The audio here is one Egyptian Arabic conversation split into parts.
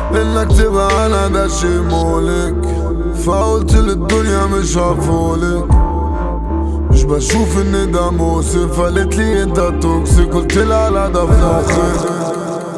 انك تبقى انا ده شي مولك فقلت للدنيا مش هفولك مش بشوف ان ده مؤسف قالت لي انت توكسيك قلت لها لا ده في مخك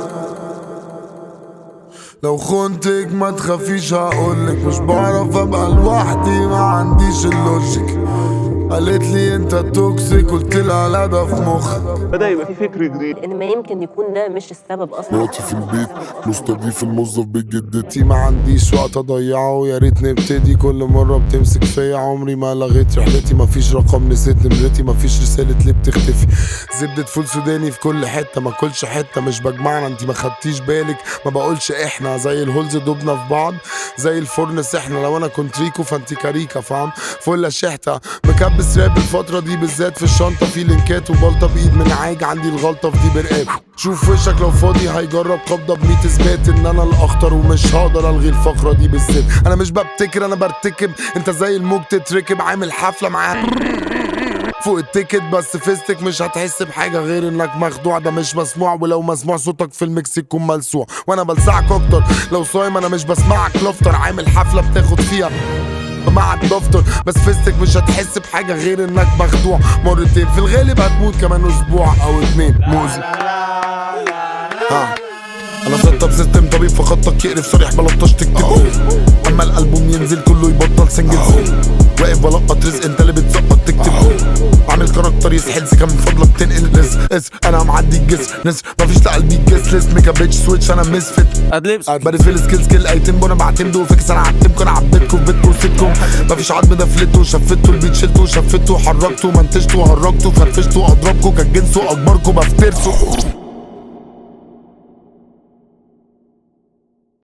لو خنتك ما تخافيش هقولك مش بعرف ابقى لوحدي ما عنديش اللوجيك قالت لي انت توكسيك قلت لها لا ده في مخك بدا يبقى في فكر جديد ان ما يمكن يكون ده مش السبب اصلا مراتي في البيت مستضيف الموظف بجدتي ما عنديش وقت اضيعه يا ريت نبتدي كل مره بتمسك فيا عمري ما لغيت رحلتي ما فيش رقم نسيت نمرتي ما فيش رساله ليه بتختفي زبده فول سوداني في كل حته ما كلش حته مش بجمعنا انت ما خدتيش بالك ما بقولش احنا زي الهولز دبنا في بعض زي الفرن سحنا لو انا كنت ريكو فانت كاريكا فاهم فل شحته مكبس راب الفتره دي بالذات في الشنطه في لينكات وبلطه بايد من عاج عندي الغلطه في دي برقاب شوف وشك لو فاضي هيجرب قبضه بميت اثبات ان انا الاخطر ومش هقدر الغي الفقره دي بالذات انا مش ببتكر انا برتكب انت زي الموج تتركب عامل حفله معاك فوق التيكت بس فيستك مش هتحس بحاجة غير انك مخدوع ده مش مسموع ولو مسموع صوتك في الميكس يكون ملسوع وانا بلسعك اكتر لو صايم انا مش بسمعك لفتر عامل حفلة بتاخد فيها معك دفتر بس فيستك مش هتحس بحاجة غير انك مخدوع مرتين في الغالب هتموت كمان اسبوع او اتنين موزي ها انا سطب سيستم طبيب فخطك يقرف صريح بلطش تكتبه اما الالبوم ينزل كله يبطل سنجل واقف بلقط رزق انت اللي بتسقط تكتبه عامل كاركتر يسحل سكه من فضلك تنقل رزق اس انا معدي الجسر نسر مفيش لقلبي جس ليست ميك بيتش سويتش انا مسفت ادلبس بارز في السكيل سكيل ايتم وانا بعتمده فيكس انا عتمكم انا عبيتكم في بيتكم وسيتكم مفيش عظم ده فلته شفته البيت شلته شفته حركته منتجته هرجته فرفشته اضربكم كان جنسه اكبركم بفترسه